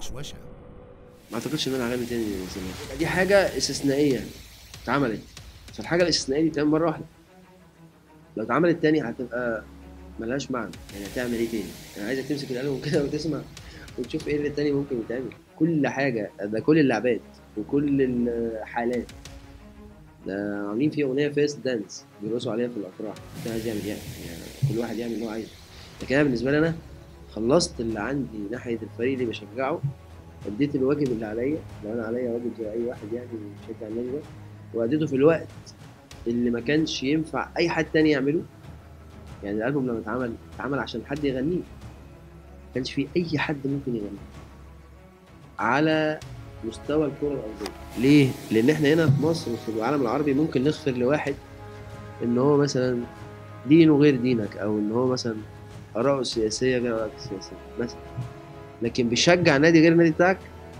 وشوشة ما اعتقدش ان انا هغني تاني زمان دي حاجه استثنائيه اتعملت فالحاجه الاستثنائيه دي بتتعمل مره واحده لو اتعملت تاني هتبقى ملهاش معنى يعني هتعمل ايه تاني انا عايزك تمسك القلم كده وتسمع وتشوف ايه اللي تاني ممكن يتعمل كل حاجه ده كل اللعبات وكل الحالات ده عاملين فيه اغنيه فيست دانس بيرقصوا عليها في الافراح انت عايز يعمل يعني. يعني كل واحد يعمل اللي هو عايزه لكن انا بالنسبه لي انا خلصت اللي عندي ناحيه الفريق اللي بشجعه اديت الواجب اللي عليا لو انا عليا واجب زي اي واحد يعني بيشجع النادي ده واديته في الوقت اللي ما كانش ينفع اي حد تاني يعمله يعني الالبوم لما اتعمل اتعمل عشان حد يغنيه ما كانش في اي حد ممكن يغنيه على مستوى الكره الارضيه ليه لان احنا هنا في مصر وفي العالم العربي ممكن نغفر لواحد ان هو مثلا دينه غير دينك او ان هو مثلا اراءه السياسيه غير ارائك السياسيه مثلا لكن بيشجع نادي غير النادي بتاعك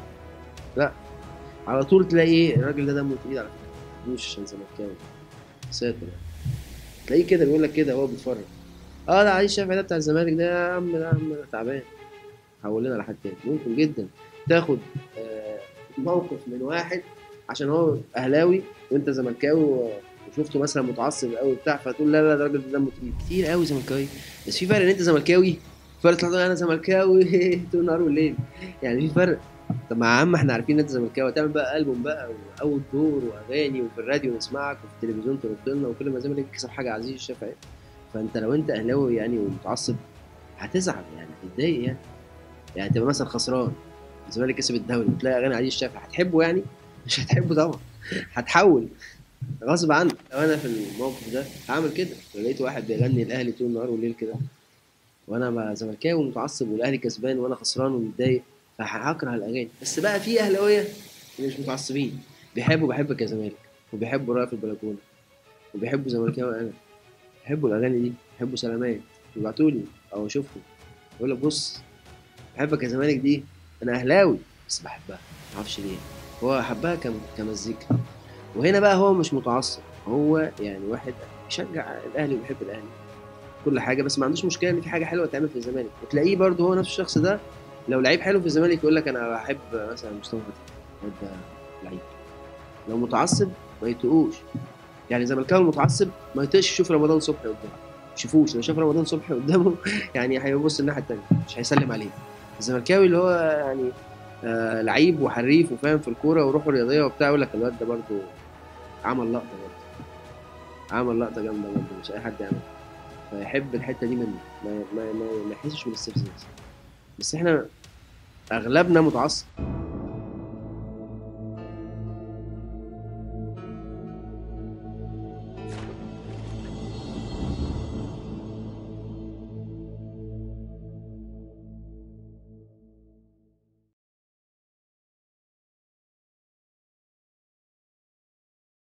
لا على طول تلاقي ايه الراجل ده دمه تقيل على فكره مش عشان زملكاوي ساتر يعني تلاقيه كده بيقول لك كده وهو بيتفرج اه ده علي الشافعي ده بتاع الزمالك ده يا عم ده يا عم ده تعبان حول لنا لحد تاني ممكن جدا تاخد آه، موقف من واحد عشان هو اهلاوي وانت زملكاوي و- وشفته مثلا متعصب قوي بتاع فتقول لا لا ده الراجل ده دمه تقيل كتير قوي زملكاوي بس في فرق ان انت زملكاوي فرق تطلع تقول انا زملكاوي طول النهار والليل يعني في فرق طب ما يا عم احنا عارفين ان انت زملكاوي تعمل بقى البوم بقى واول دور واغاني وفي الراديو نسمعك وفي التلفزيون ترد لنا وكل ما الزمالك يكسب حاجه عزيز الشافعي فانت لو انت اهلاوي يعني ومتعصب هتزعل يعني هتتضايق يعني يعني تبقى مثلا خسران الزمالك كسب الدوري وتلاقي اغاني عزيز الشافعي هتحبه يعني مش هتحبه طبعا هتحول غصب عنك لو انا في الموقف ده هعمل كده لو لقيت واحد بيغني الاهلي طول النهار والليل كده وانا بقى زملكاوي ومتعصب والاهلي كسبان وانا خسران ومتضايق فهكره الاغاني بس بقى في اهلاويه اللي مش متعصبين بيحبوا بحبك يا زمالك وبيحبوا رأي في البلكونه وبيحبوا زملكاوي انا بيحبوا الاغاني دي بيحبوا سلامات يبعتوا لي او اشوفهم يقول لك بص بحبك يا زمالك دي انا اهلاوي بس بحبها معرفش ليه هو حبها كم- كمزيكا وهنا بقى هو مش متعصب هو يعني واحد بيشجع الاهلي وبيحب الاهلي كل حاجه بس ما عندوش مشكله ان في حاجه حلوه تعمل في الزمالك وتلاقيه برضه هو نفس الشخص ده لو لعيب حلو في الزمالك يقول لك انا بحب مثلا مصطفى فتحي ده لعيب لو متعصب ما يتقوش يعني زملكاوي المتعصب ما يطيقش يشوف رمضان صبحي قدامه شوفوش لو شاف رمضان صبحي قدامه يعني هيبص الناحيه التانيه مش هيسلم عليه الزملكاوي اللي هو يعني آه لعيب وحريف وفاهم في الكوره وروحه رياضيه وبتاع يقول لك الواد ده برضه عمل لقطه برضه عمل لقطه جامده برضه مش اي حد يعملها فيحب الحته دي منه ما ما ما, ما يحسش بالاستفزاز بس احنا اغلبنا متعصب